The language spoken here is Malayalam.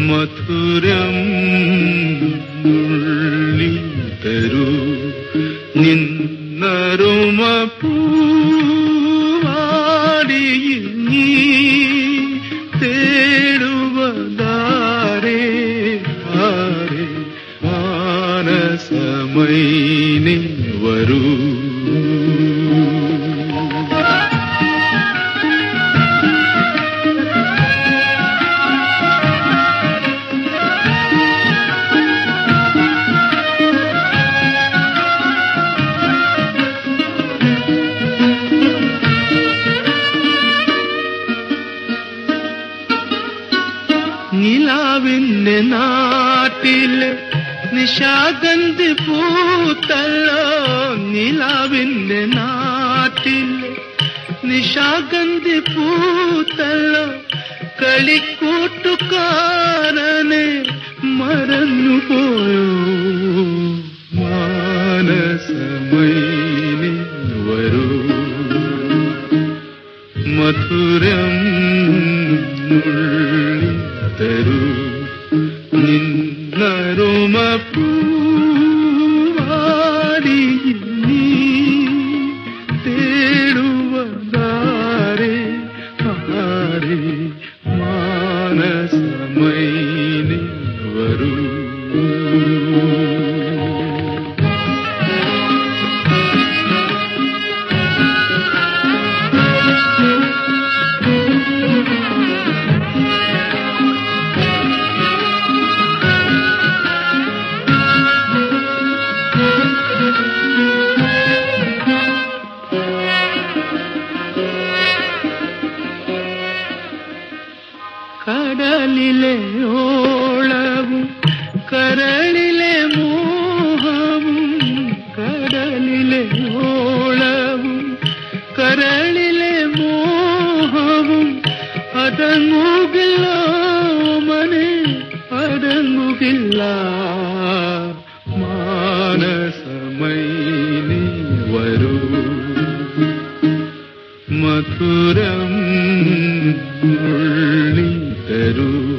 മധുരം നുള്ളി തരൂ നിന്നരുമ പൂവാടിയിൽ നീ തേടുവതാരേ ആരേ മാനസമൈനി വരൂ നിലാവിന്റെ നാട്ടില് നിശാഗന്ധി പൂത്തല്ലോ നിലാവിന്റെ നാട്ടില് നിശാഗന്ധി പൂത്തല്ലോ കളിക്കൂട്ടുകാരനെ മറന്നുപോയോ മാനസമൈനി വരൂ മധുരം നുള്ളി തരൂ നിന്നരുമ പൂവാടി നീ തേടുവതാരേ ആരേ മാനസമൈനി വരൂ കടലിലെ ഓളവും കരളിലെ മോഹവും കടലിലെ ഓളവും കരളിലെ മോഹവും അടങ്ങുകില്ല മനെ അടങ്ങുകില്ല മാനസമൈനി വരൂ മധുരം ഉള്ളി തരൂ